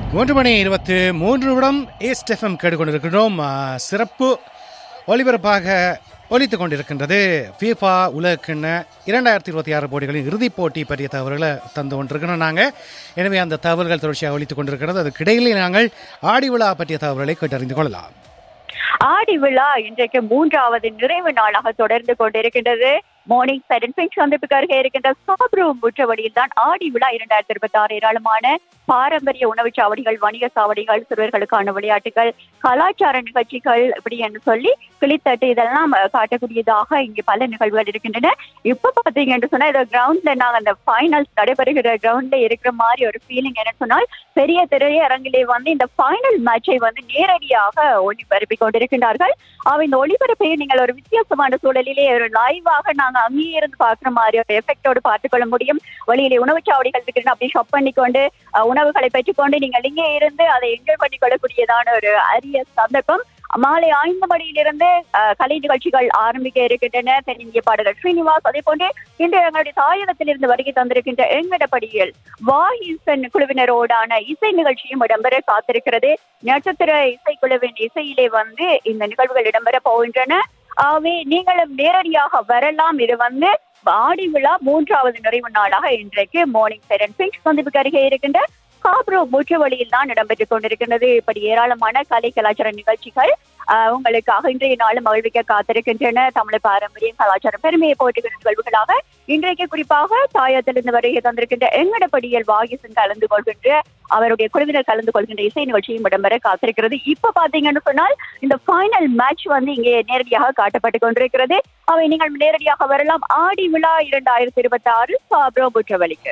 மூன்று மணி இருபத்து மூன்று நிமிடம் ஏஸ்ட் எஃப்எம் கேட்டுக்கொண்டிருக்கின்றோம் ஆ, சிறப்பு ஒலிபரப்பாக ஒலித்துக் கொண்டிருக்கின்றது ஃபீஃபா உலகக்கிண்ண இரண்டாயிரத்தி இருபத்தி ஆறு போட்டிகளின் இறுதிப் போட்டி பற்றிய தகவல்களை தந்து கொண்டிருக்கிறோம் நாங்கள் எனவே அந்த தகவல்கள் தொடர்ச்சியாக ஒலித்துக் கொண்டிருக்கிறது அதுக்கிடையிலே நாங்கள் ஆடி விழா பற்றிய தகவல்களை கேட்டறிந்து கொள்ளலாம் ஆடி விழா இன்றைக்கு மூன்றாவது நிறைவு நாளாக தொடர்ந்து கொண்டிருக்கின்றது மார்னிங் செவன் பிங்க் சந்திப்புக்கு அருகே இருக்கின்ற சாப்ரோ முற்றவழியில் தான் ஆடி விழா இரண்டாயிரத்தி இருபத்தி ஆறு ஏராளமான பாரம்பரிய உணவுச் சாவடிகள் வணிக சாவடிகள் சிறுவர்களுக்கான விளையாட்டுகள் கலாச்சார நிகழ்ச்சிகள் இப்படி என்று சொல்லி கிளித்தட்டு இதெல்லாம் அஹ், காட்டக்கூடியதாக இங்கே பல நிகழ்வுகள் இருக்கின்றன இப்ப பாத்தீங்க என்று சொன்னா இந்த கிரவுண்ட்ல நாங்க அந்த ஃபைனல்ஸ் நடைபெறுகிற கிரவுண்ட்ல இருக்கிற மாதிரி ஒரு ஃபீலிங் என்ன சொன்னால் பெரிய திரையரங்கிலே வந்து இந்த ஃபைனல் மேட்சை வந்து நேரடியாக ஒளிபரப்பி கொண்டிருக்கின்றார்கள் அவ இந்த ஒளிபரப்பை நீங்கள் ஒரு வித்தியாசமான சூழலிலே ஒரு லைவாக நாங்க அங்கேயே இருந்து பாக்குற மாதிரி ஒரு எஃபெக்டோடு பார்த்துக்கொள்ள முடியும் வெளியிலே உணவுச் சாவடிகள் இருக்கின்றன அப்படி ஷாப் பண்ணிக்கொண்டு அஹ், உணவுகளை பெற்றுக்கொண்டு நீங்கள் இங்கே இருந்து அதை என்ஜாய் பண்ணிக்கொள்ளக்கூடியதான ஒரு அரிய சந்தர்ப்பம் மாலை ஐந்து மணியிலிருந்து அஹ், கலை நிகழ்ச்சிகள் ஆரம்பிக்க இருக்கின்றன தென்னிந்திய பாடகர் ஸ்ரீனிவாஸ் அதே போன்று இன்று எங்களுடைய தாயகத்திலிருந்து வருகை தந்திருக்கின்ற எங்கடப்படியில் வாஹிசன் குழுவினரோடான இசை நிகழ்ச்சியும் இடம்பெற காத்திருக்கிறது நட்சத்திர இசைக்குழுவின் இசையிலே வந்து இந்த நிகழ்வுகள் இடம்பெற போகின்றன ஆகவே நீங்களும் நேரடியாக வரலாம் இது வந்து ஆடி விழா மூன்றாவது நிறைவு நாளாக இன்றைக்கு மார்னிங் செரன் பிங்க் சந்திப்புக்கு அருகே இருக்கின்ற காப்ரோ முற்றுவழியில் தான் இடம்பெற்றுக் கொண்டிருக்கின்றது இப்படி ஏராளமான கலை கலாச்சார நிகழ்ச்சிகள் ஆஹ், உங்களுக்காக இன்றைய நாளும் மகிழ்விக்க காத்திருக்கின்றன தமிழ் பாரம்பரியம் கலாச்சாரம் பெருமையை போட்டுகிற நிகழ்வுகளாக இன்றைக்கு குறிப்பாக தாயத்திலிருந்து வருகை தந்திருக்கின்ற எங்கடப்படியல் வாகிசன் கலந்து கொள்கின்ற அவருடைய குழுவினர் கலந்து கொள்கின்ற இசை நிகழ்ச்சியும் இடம்பெற காத்திருக்கிறது இப்ப பாத்தீங்கன்னு சொன்னால் இந்த ஃபைனல் மேட்ச் வந்து இங்கே நேரடியாக காட்டப்பட்டு கொண்டிருக்கிறது அவை நீங்கள் நேரடியாக வரலாம் ஆடி விழா இரண்டாயிரத்தி இருபத்தி ஆறு சாப்ரோ புற்றவழிக்கு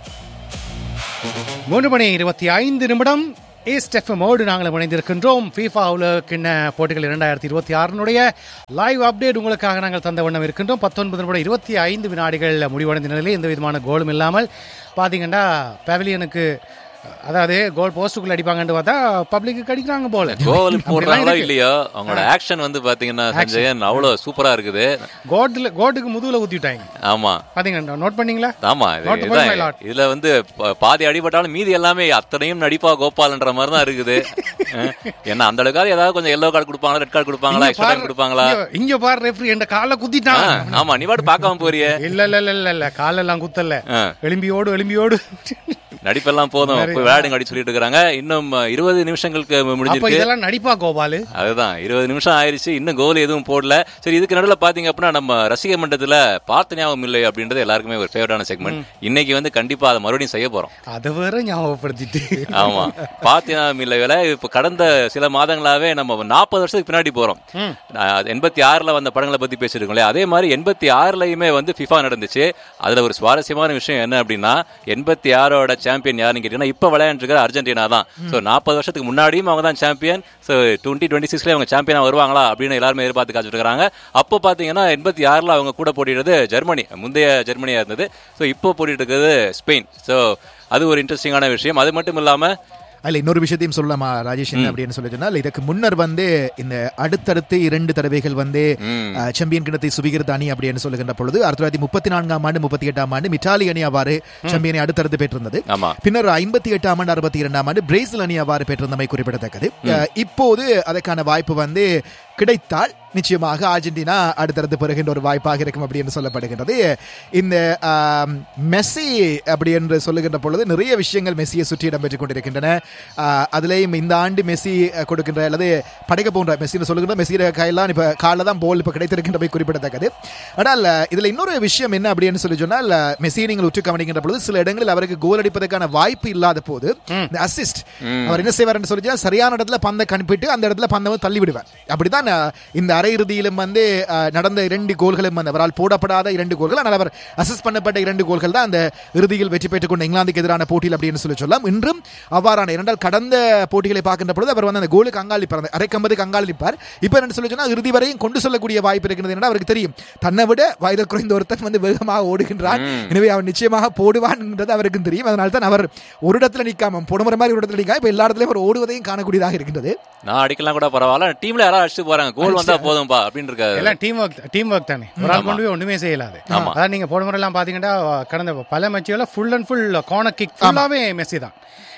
மூன்று மணி இருபத்தி ஐந்து நிமிடம் ஈஸ்ட் எஃப்எம்மோடு நாங்கள் இணைந்திருக்கின்றோம் ஃபீஃபா உலகக்கிண்ண போட்டிகள் இரண்டாயிரத்தி இருபத்தி ஆறினுடைய லைவ் அப்டேட் உங்களுக்காக நாங்கள் தந்த வண்ணம் இருக்கின்றோம் பத்தொன்பது நிமிடம் இருபத்தி ஐந்து வினாடிகள் முடிவடைந்த நிலையில் எந்த விதமான கோலும் இல்லாமல் பார்த்தீங்கன்னா பவிலியனுக்கு அதாவது கோல் போஸ்ட்டுக்குள்ள அடிப்பாங்கன்னு பார்த்தா பப்ளிக்கு அடிக்கிறாங்க போல கோல் அப்படிலாம் போடுறாங்களோ இருக்கு. இல்லையோ அவங்களோட ஆக்ஷன் வந்து பாத்தீங்கன்னா சஞ்சயன் அவ்வளவு சூப்பரா இருக்குது கோட்டுல கோட்டுக்கு முதுகுல ஊத்திட்டாங்க ஆமா பாத்தீங்கன்னா நோட் பண்ணீங்களா ஆமா இது- Not இதுதான் my lord. இதுல வந்து ப- பாதி அடிபட்டாலும் மீதி எல்லாமே அத்தனையும் நடிப்பா கோபால்ன்ற மாதிரி தான் இருக்குது அஹ், ஏன்னா அந்த அளவுக்கு ஏதாவது கொஞ்சம் எல்லோ கார்டு கொடுப்பாங்களா ரெட் கார்டு கொடுப்பாங்களா இங்க எக்ஸ்ட்ரா பாரு, டைம் கொடுப்பாங்களா இங்க- இங்க பாரு ரெஃப்ரி என்ற கால குத்திட்டான் ஆ, ஆமா நீ பாட்டு பார்க்காம போறியே இல்ல இல்ல இல்ல இல்ல இல்ல காலெல்லாம் குத்தல ஆ. எலும்பியோடு எலும்பியோடு நடிப்பெல்லாம் போதும் போய் விளையாடுங்க அடி சொல்லிட்டு இருக்காங்க இன்னும் இருபது நிமிஷங்களுக்கு அப்ப முடிஞ்சிருக்கு இதெல்லாம் நடிப்பா கோபாலு அதுதான் இருபது நிமிஷம் ஆயிருச்சு இன்னும் கோல் எதுவும் போடல சரி இதுக்கு நடுவில் பாத்தீங்க அப்படின்னா நம்ம ரசிக மன்றத்துல பார்த்த ஞாபகம் இல்லை அப்படின்றது எல்லாருக்குமே ஒரு ஃபேவரட்டான செக்மெண்ட் இன்னைக்கு வந்து கண்டிப்பா அதை மறுபடியும் செய்ய போறோம் அதை வேற ஞாபகப்படுத்திட்டு ஆமா பார்த்த ஞாபகம் இல்லை வேலை இப்ப கடந்த சில மாதங்களாவே நம்ம நாற்பது வருஷத்துக்கு பின்னாடி போறோம் எண்பத்தி ஆறுல வந்த படங்களை பத்தி பேசிருக்கோம்ல அதே மாதிரி எண்பத்தி ஆறுலயுமே வந்து ஃபிஃபா நடந்துச்சு அதுல ஒரு சுவாரஸ்யமான விஷயம் என்ன அப்படின்னா எண்பத்தி ஆறோட சாம்பியன் யாருன்னு கேட்டீங்கன்னா இப்ப விளையாண்டுருக்கிற அர்ஜென்டினா தான் சோ நாற்பது வருஷத்துக்கு முன்னாடியும் அவங்க தான் சாம்பியன் சோ டுவெண்ட்டி டுவெண்ட்டி சிக்ஸ்ல அவங்க சாம்பியனா வருவாங்களா அப்படின்னு எல்லாருமே எதிர்பார்த்து காத்துட்டு இருக்காங்க அப்போ பாத்தீங்கன்னா எண்பத்தி ஆறுல அவங்க கூட போட்டிடுறது ஜெர்மனி முந்தைய ஜெர்மனியா இருந்தது சோ இப்போ போட்டிட்டு இருக்கிறது ஸ்பெயின் சோ அது ஒரு இன்ட்ரெஸ்டிங்கான விஷயம் அது மட்டும் இல்லாம அதுல இன்னொரு விஷயத்தையும் சொல்லலாமா ராஜேஷ் என்ன அப்படின்னு சொல்லி சொன்னால் இதுக்கு முன்னர் வந்து இந்த அடுத்தடுத்து இரண்டு தடவைகள் வந்து அஹ், சாம்பியன் கிணத்தை சுபிகிருத்த அணி அப்படின்னு சொல்லுகின்ற பொழுது ஆயிரத்தி தொள்ளாயிரத்தி முப்பத்தி நான்காம் ஆண்டு முப்பத்தி எட்டாம் ஆண்டு மிட்டாலி அணி அவ்வாறு சாம்பியனை அடுத்தடுத்து பெற்றிருந்தது ஆமா பின்னர் ஐம்பத்தி எட்டாம் ஆண்டு அறுபத்தி இரண்டாம் ஆண்டு பிரேசில் அணி அவ்வாறு பெற்றிருந்தமை குறிப்பிடத்தக்கது அஹ், இப்போது அதற்கான வாய்ப்பு வந்து கிடைத்தால் நிச்சயமாக அர்ஜென்டினா அடுத்தடுத்து பெறுகின்ற ஒரு வாய்ப்பாக இருக்கும் அப்படின்னு சொல்லப்படுகின்றது இந்த ஆம், மெஸ்ஸி அப்படி என்று சொல்லுகின்ற பொழுது நிறைய விஷயங்கள் மெஸ்ஸியை சுற்றி இடம்பெற்றுக் கொண்டிருக்கின்றன ஆஹ், அதுலேயும் இந்த ஆண்டு மெஸ்ஸி அஹ், கொடுக்கின்ற அல்லது படைக்க போன்ற மெஸ்ஸி சொல்லுகின்ற மெஸ்ஸியோட கையெல்லாம் இப்போ காலில் தான் போல் இப்போ கிடைத்திருக்கின்றவை குறிப்பிடத்தக்கது ஆனால் அஹ், இதுல இன்னொரு விஷயம் என்ன அப்படின்னு சொல்லி சொன்னால் அஹ், மெஸ்ஸியை நீங்கள் உற்று கவனிக்கின்ற பொழுது சில இடங்களில் அவருக்கு கோல் அடிப்பதற்கான வாய்ப்பு இல்லாத போது இந்த அசிஸ்ட் அவர் என்ன செய்வார் சொல்லி சொன்னா, சரியான இடத்துல பந்தை கணிப்பிட்டு அந்த இடத்துல பந்தை வந்து தள்ளி விடுவார் அப்படிதான் அஹ், இந்த அரையிறுதியிலும் வந்து அஹ், நடந்த இரண்டு கோல்களும் வந்து அவரால் போடப்படாத இரண்டு கோல்கள் ஆனால் அவர் அசிஸ்ட் பண்ணப்பட்ட இரண்டு கோல்கள் தான் அந்த இறுதியில் வெற்றி பெற்றுக் கொண்ட இங்கிலாந்துக்கு எதிரான போட்டியில் அப்படின்னு சொல்லி சொல்லலாம் இன்றும் அவ்வாறான இரண்டால் கடந்த போட்டிகளை பார்க்கின்ற பொழுது அவர் வந்து அந்த கோலுக்கு அங்காளிப்பார் அந்த அரைக்கம்பதுக்கு அங்காளிப்பார் இப்போ என்ன சொல்லி சொன்னா இறுதி வரையும் கொண்டு செல்லக்கூடிய வாய்ப்பு இருக்கிறது என்னன்னா அவருக்கு தெரியும் தன்னை விட வயது குறைந்த ஒருத்தன் வந்து வேகமாக ஓடுகின்றான் எனவே அவன் நிச்சயமாக போடுவான்ன்றது அவருக்கும் தெரியும் அதனால தான் அவர் ஒரு இடத்துல நிக்காம போடுமுறை மாதிரி ஒரு இடத்துல நிக்காம இப்ப எல்லா இடத்துலயும் அவர் ஓடுவதையும் காணக்கூடியதாக இருக்கின்றது நான் அடிக்கலாம் கூட பரவாயில்ல டீம்ல யாராவது அடிச்சு போறாங்க கோல் வந்தா போதும்பா அப்படின்னு இருக்காரு எல்லாம் டீம் ஒர்க் டீம் ஒர்க் தானே ஒரு ஆள் கொண்டு போய் ஒண்ணுமே செய்யலாது அதான் நீங்க போன முறை எல்லாம் பாத்தீங்கன்னா கடந்த பல மேட்சுகள foul and foul corner kick ஃபுல்லாவே மெஸ்ஸி தான்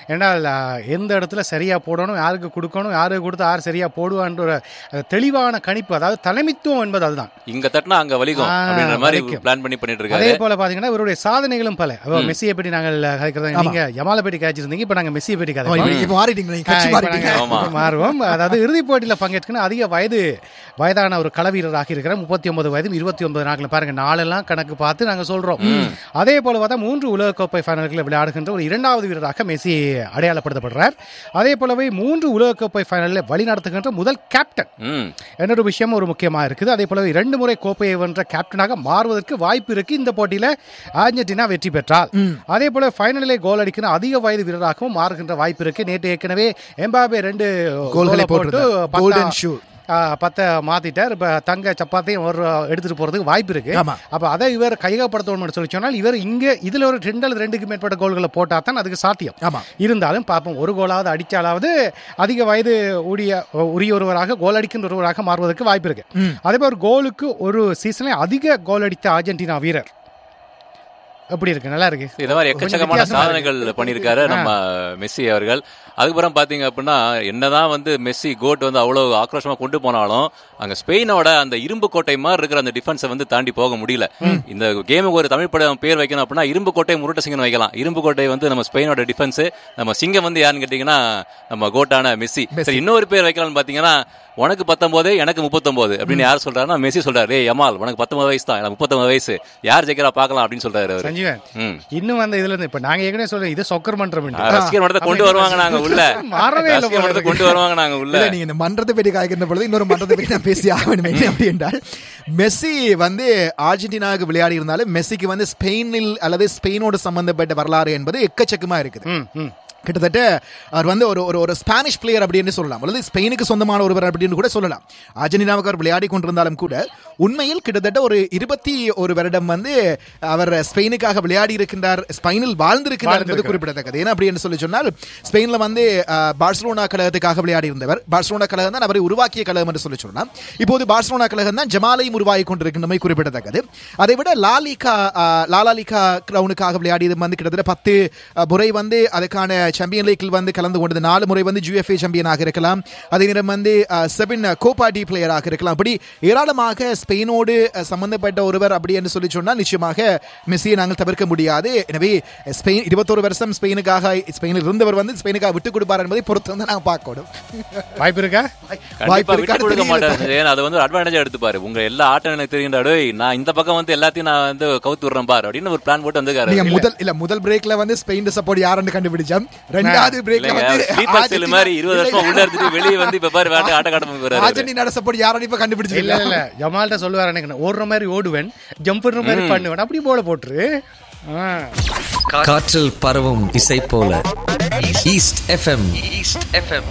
ஏன்னால் ஆ, எந்த இடத்துல சரியா போடணும் யாருக்கு கொடுக்கணும் யாருக்கு கொடுத்து யார் சரியா போடுவான்ற ஒரு அது தெளிவான கணிப்பு அதாவது தலைமைத்துவம் என்பது அதுதான் இங்க தட்டினா அங்க வலிக்கும் ஆ, அப்படின்ற மாதிரி வலிக்கும். பிளான் பண்ணி பண்ணிட்டு அதே இருக்காரு போல பாத்தீங்கன்னா இவருடைய சாதனைகளும் பல அப்ப மெஸ்ஸியை பற்றி நாங்கள் கதைக்கிறதா நீங்க யமாலை பற்றி காய்ச்சிருந்தீங்க இப்ப நாங்க மெஸ்ஸியை பற்றி ஆமா, கதை இப்ப- இப்ப மாறிட்டீங்க நீங்க கட்சி ஆ, இப்ப மாறிட்டீங்க நாங்க ஆமா. மாறுவோம் அதாவது இறுதிப் போட்டியில் பங்கேற்கணும் அதிக வயது வயதான ஒரு களவீரராக இருக்கிற முப்பத்தி ஒன்பது வயதும் இருபத்தி ஒன்பது நாட்கள் பாருங்க நாளெல்லாம் கணக்கு பார்த்து நாங்க சொல்றோம் அதே போல பார்த்தா மூன்று உலகக்கோப்பை ஃபைனல்களில் விளையாடுகின்ற ஒரு இரண்டாவது வீரராக மெஸ்ஸி அடையாளப்படுத்தப்படுறார் அதே போலவே மூன்று உலகக்கோப்பை ஃபைனலில் வழிநடத்துகின்ற முதல் கேப்டன் ம் என்னொரு விஷயம் ஒரு முக்கியமா இருக்குது அதே போல இரண்டு முறை கோப்பையை வென்ற கேப்டனாக மாறுவதற்கு வாய்ப்பு இருக்கு இந்த போட்டியில அர்ஜென்டினா வெற்றி பெற்றால் அதே போல ஃபைனலிலே கோல் அடிக்கிற அதிக வயது வீரராகவும் மாறுகின்ற வாய்ப்பு இருக்கு நேற்று ஏற்கனவே எம்பாபே ரெண்டு கோல்களை கோலை போட்டு போட்டிருந்தார். பத்தா- Golden shoe. ஆ, பத்தை மாத்திட்டார் இப்ப தங்க சப்பாத்தையும் ஒரு எடுத்துட்டு போறதுக்கு வாய்ப்பு இருக்கு ஆமா. அப்ப அதை இவர் கையகப்படுத்தணும்னு சொல்லி சொன்னால் இவர் இங்க இதுல ஒரு ரெண்டு அல்லது ரெண்டுக்கு மேற்பட்ட கோல்களை போட்டா தான் அதுக்கு சாத்தியம் ஆமா இருந்தாலும் பார்ப்போம் ஒரு கோலாவது அடிச்சாலாவது அதிக வயது உடைய உரிய ஒருவராக கோல் அடிக்கின்ற ஒருவராக மாறுவதற்கு வாய்ப்பு இருக்கு அதே போல ஒரு கோலுக்கு ஒரு சீசனில் அதிக கோல் அடித்த அர்ஜென்டினா வீரர் எப்படி இருக்கு நல்லா இருக்கு இந்த மாதிரி கொஞ்சம் எக்கச்சக்கமான வித்தியாசமா சாதனைகள் பண்ணியிருக்காரு நம்ம மெஸ்ஸி அவர்கள் அதுக்கப்புறம் பாத்தீங்க அப்படின்னா என்னதான் வந்து மெஸ்ஸி கோட் வந்து அவ்வளவு ஆக்ரோஷமா கொண்டு போனாலும் அங்க ஸ்பெயினோட அந்த இரும்பு கோட்டை மாதிரி இருக்கிற அந்த டிஃபென்ஸை வந்து தாண்டி போக முடியல இந்த கேமுக்கு ஒரு தமிழ் படம் பேர் வைக்கணும் அப்படின்னா இரும்பு கோட்டை முருட்ட சிங்கம் வைக்கலாம் இரும்பு கோட்டை வந்து நம்ம ஸ்பெயினோட டிஃபென்ஸ் நம்ம சிங்கம் வந்து யாருன்னு கேட்டீங்கன்னா நம்ம கோட்டான மெஸ்ஸி சரி இன்னொரு பேர் வைக்கலாம்னு பாத்தீங்கன்னா உனக்கு பத்தொன்பது எனக்கு முப்பத்தொன்பது அப்படின்னு யார் சொல்றாருன்னா மெஸ்ஸி சொல்றாரு ஏய் யமால் உனக்கு பத்தொன்பது வயசு தான் எனக்கு முப்பத்தொன்பது வயசு யார் ஜெயிக்கிறா பார்க்கலாம் அப்படின்னு சொல்றாரு அவரு சஞ்சீவன் ம் இன்னும் வந்து இதுல இருந்து இப்ப நாங்க ஏற்கனவே சொல்றோம் இது சொக்கர் மன்றம் ஆ, ரசிகர் மன்றத்தை கொண்டு வருவாங்க நாங்க உள்ள மாறவே இல்ல ரசிகர் போல மன்றத்தை இருக்கு. கொண்டு வருவாங்க நாங்க உள்ள இல்ல நீங்க இந்த மன்றத்தை பற்றி காய்க்கின்ற பொழுது இன்னொரு மன்றத்தை பற்றி நான் பேசி ஆக வேண்டும் என்ன அப்படி என்றால் மெஸ்ஸி வந்து அர்ஜென்டினாவுக்கு விளையாடி இருந்தாலும் மெஸ்ஸிக்கு வந்து ஸ்பெயினில் அல்லது ஸ்பெயினோடு சம்பந்தப்பட்ட வரலாறு என்பது எக்கச்சக்கமா இருக்குது ம், ம். கிட்டத்தட்ட அவர் வந்து ஒரு ஒரு ஒரு ஸ்பானிஷ் பிளேயர் அப்படின்னு சொல்லலாம் அல்லது ஸ்பெயினுக்கு சொந்தமான ஒருவர் அப்படின்னு கூட சொல்லலாம் அர்ஜென்டினாவுக்கு அவர் விளையாடி கொண்டிருந்தாலும் கூட உண்மையில் கிட்டத்தட்ட ஒரு இருபத்தி ஒரு வருடம் வந்து அவர் ஸ்பெயினுக்காக விளையாடி இருக்கின்றார் ஸ்பெயினில் வாழ்ந்திருக்கிறார் என்பது குறிப்பிடத்தக்கது ஏன்னா அப்படின்னு சொல்லி சொன்னால் ஸ்பெயின்ல வந்து அஹ், பார்சலோனா கழகத்துக்காக விளையாடி இருந்தவர் பார்சலோனா கழகம் தான் அவரை உருவாக்கிய கழகம் என்று சொல்லி சொல்லலாம் இப்போது பார்சலோனா கழகம் தான் ஜமாலையும் உருவாகி கொண்டிருக்கின்றமை குறிப்பிடத்தக்கது அதை விட லாலிகா அஹ், லாலாலிகா கிரவுனுக்காக விளையாடியது வந்து கிட்டத்தட்ட பத்து அஹ், முறை வந்து அதுக்கான சாம்பியன் லீக்கில் வந்து கலந்து கொண்டது நாலு முறை வந்து ஜிஎஃப்ஏ சாம்பியனாக இருக்கலாம் அதே நேரம் வந்து செவன் கோபா டி பிளேயராக இருக்கலாம் அப்படி ஏராளமாக ஸ்பெயினோடு அஹ், சம்பந்தப்பட்ட ஒருவர் அப்படி என்று சொல்லி சொன்னால் நிச்சயமாக மெஸ்ஸியை நாங்கள் தவிர்க்க முடியாது எனவே ஸ்பெயின் இருபத்தொரு வருஷம் ஸ்பெயினுக்காக ஸ்பெயினில் இருந்தவர் வந்து ஸ்பெயினுக்காக விட்டுக் கொடுப்பார் என்பதை பொறுத்து வந்து நாங்கள் பார்க்கணும் வாய்ப்பு இருக்கா கண்டிப்பா விட்டு இருக்கான்னு கொடுக்க தெரியல. மாட்டாரு ஏன்னா அது வந்து ஒரு அட்வான்டேஜ் எடுத்துப்பாரு உங்க எல்லா ஆட்டம் எனக்கு தெரியுண்டா டேய் நான் இந்த பக்கம் வந்து எல்லாத்தையும் நான் வந்து கவுத்து விடுறேன் பாரு அப்படின்னு ஒரு பிளான் போட்டு நீங்க வந்துருக்காரு முதல் இல்ல முதல் பிரேக்ல வந்து ஸ்பெயின் சப்போர்ட் யாருன்னு கண்டுபிடிச்சோம் ரெண்டாவது பிரேக்ல இல்லைங்க வந்து ஸ்லீப்பர் செல் மாதிரி இருபது வருஷமா இல்ல, உள்ள இருந்துட்டு வெளியே வந்து இப்ப பாரு வேட்டை ஆட்ட காட்ட போறாரு அர்ஜென்டினா சப்போர்ட் யாருன்னு இப்ப இல்ல கண்டுபிடிச்சிருக்கல இல்ல ஜமால்ட்ட சொல்லுவார் எனக்கு ஓடுற மாதிரி ஓடுவேன் ஜம்ப் பண்ற மாதிரி பண்ணுவேன் அப்படி போல போட்டுரு ஆ. காற்றில் பரவும் இசை போல east FM east FM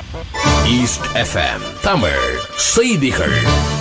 east FM Tamil செய்திகள்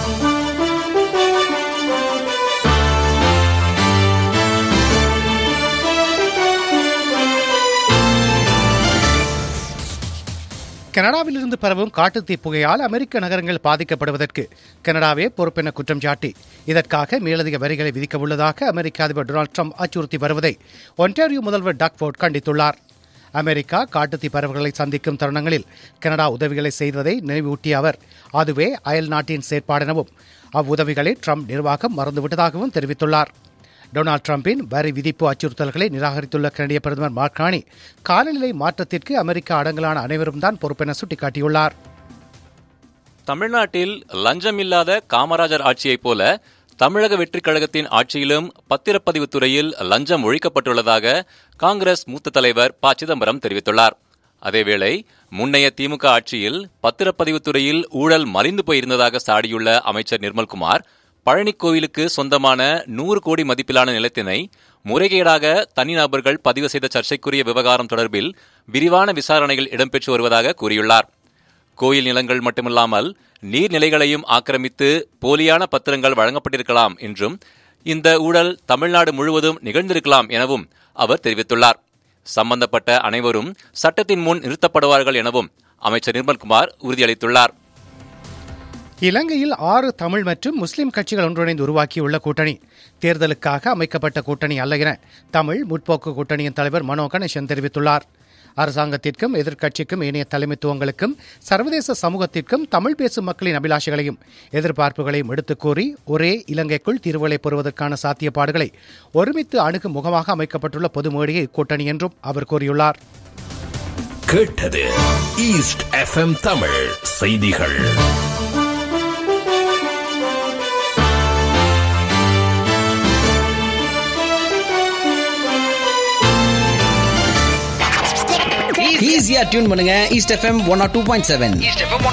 கனடாவிலிருந்து பரவும் காட்டுத்தீ புகையால் அமெரிக்க நகரங்கள் பாதிக்கப்படுவதற்கு கனடாவே பொறுப்பென குற்றம் சாட்டி இதற்காக மேலதிக வரிகளை விதிக்க உள்ளதாக அமெரிக்க அதிபர் டொனால்ட் ட்ரம்ப் அச்சுறுத்தி வருவதை ஒன்டாரியோ முதல்வர் டக்ஃபோர்ட் கண்டித்துள்ளார் அமெரிக்கா காட்டுத்தீ பரவல்களை சந்திக்கும் தருணங்களில் கனடா உதவிகளை செய்ததை நினைவூட்டிய அவர் அதுவே அயல் நாட்டின் செயற்பாடெனவும் அவ்வுதவிகளை ட்ரம்ப் நிர்வாகம் மறந்துவிட்டதாகவும் தெரிவித்துள்ளார் டொனால்ட் ட்ரம்பின் வரி விதிப்பு அச்சுறுத்தல்களை நிராகரித்துள்ள கனடிய பிரதமர் மார்கானி காலநிலை மாற்றத்திற்கு அமெரிக்க அடங்கலான அனைவரும் தான் பொறுப்பென சுட்டிக்காட்டியுள்ளார் தமிழ்நாட்டில் லஞ்சமில்லாத காமராஜர் ஆட்சியைப் போல தமிழக வெற்றிக் கழகத்தின் ஆட்சியிலும் பத்திரப்பதிவுத் துறையில் லஞ்சம் ஒழிக்கப்பட்டுள்ளதாக காங்கிரஸ் மூத்த தலைவர் ப சிதம்பரம் தெரிவித்துள்ளார் அதேவேளை முன்னைய திமுக ஆட்சியில் பத்திரப்பதிவுத் துறையில் ஊழல் மலிந்து போயிருந்ததாக சாடியுள்ள அமைச்சர் நிர்மல்குமார் பழனி கோவிலுக்கு சொந்தமான நூறு கோடி மதிப்பிலான நிலத்தினை முறைகேடாக தனிநபர்கள் பதிவு செய்த சர்ச்சைக்குரிய விவகாரம் தொடர்பில் விரிவான விசாரணைகள் இடம்பெற்று வருவதாக கூறியுள்ளார் கோயில் நிலங்கள் மட்டுமில்லாமல் நீர்நிலைகளையும் ஆக்கிரமித்து போலியான பத்திரங்கள் வழங்கப்பட்டிருக்கலாம் என்றும் இந்த ஊழல் தமிழ்நாடு முழுவதும் நிகழ்ந்திருக்கலாம் எனவும் அவர் தெரிவித்துள்ளார் சம்பந்தப்பட்ட அனைவரும் சட்டத்தின் முன் நிறுத்தப்படுவார்கள் எனவும் அமைச்சர் நிர்மல்குமார் உறுதியளித்துள்ளார் இலங்கையில் ஆறு தமிழ் மற்றும் முஸ்லிம் கட்சிகள் ஒன்றிணைந்து உருவாக்கியுள்ள கூட்டணி தேர்தலுக்காக அமைக்கப்பட்ட கூட்டணி அல்ல என தமிழ் முற்போக்கு கூட்டணியின் தலைவர் மனோ கணேசன் தெரிவித்துள்ளார் அரசாங்கத்திற்கும் எதிர்க்கட்சிக்கும் ஏனைய தலைமைத்துவங்களுக்கும் சர்வதேச சமூகத்திற்கும் தமிழ் பேசும் மக்களின் அபிலாஷைகளையும் எதிர்பார்ப்புகளையும் எடுத்துக் கூறி ஒரே இலங்கைக்குள் தீர்வுகளை பெறுவதற்கான சாத்தியப்பாடுகளை ஒருமித்து அணுகும் முகமாக அமைக்கப்பட்டுள்ள பொது மேடையை கூட்டணி என்றும் அவர் கூறியுள்ளார் கேட்டது ஈஸ்ட் எஃப்எம் தமிழ் செய்திகள் ஈஸியா டியூன் பண்ணுங்க east FM one or two point seven